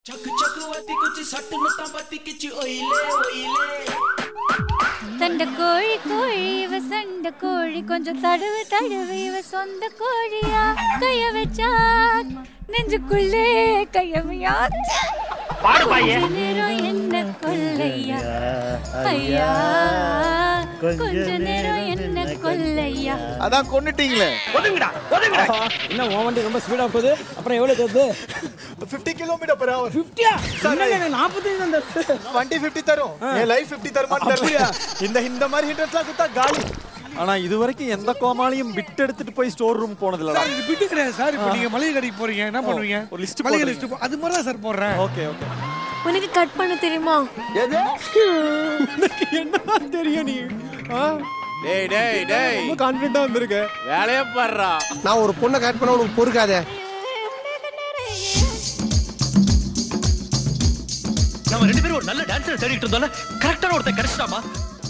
தண்ட கோழி கோழி இவ சண்ட கோழி கொஞ்சம் தடவு தடவு இவ சொந்த கோழியா கைய வச்சா நெஞ்சுக்குள்ளே கையமையா கொஞ்ச நேரம் என்ன கொல்லையா ஐயா கொஞ்ச நேரம் என்ன கொல்லையா அதான் கொன்னுட்டீங்களே என்ன உன் வண்டி ரொம்ப ஸ்பீடா போகுது அப்புறம் எவ்வளவு தருது 50 கிலோமீட்டர் per hour ஃபிஃப்டியா நாற்பத்தஞ்சு அந்த வண்டி 50 தரும் என் லைஃப் 50 தருமான்னு தெரியல இந்த இந்த மாதிரி ஹிட்டர்ஸ்லாம் குத்தா காலி ஆனா இது வரைக்கும் எந்த கோமாளியும் பிட் எடுத்துட்டு போய் ஸ்டோர் ரூம் போனதில்ல சார் இது பிட்டு கிடையாது சார் இப்போ நீங்க மளிகை கடைக்கு போறீங்க என்ன பண்ணுவீங்க ஒரு list மளிகை போடுறீங்க. லிஸ்ட் அது மாதிரி தான் சார் போடுறேன் ஓகே ஓகே உனக்கு கட் பண்ண தெரியுமா என்ன தெரியும் நீ டேய் டேய் டேய் ரொம்ப கான்ஃபிடண்டா வந்திருக்க வேலைய பாடுறா நான் ஒரு பொண்ணை கட் பண்ண உனக்கு பொறுக்காதே நம்ம ரெண்டு பேரும் ஒரு நல்ல டான்ஸர் தேடிட்டு இருந்தோம்ல கரெக்டான ஒருத்தன் கிடைச்சிட்டாமா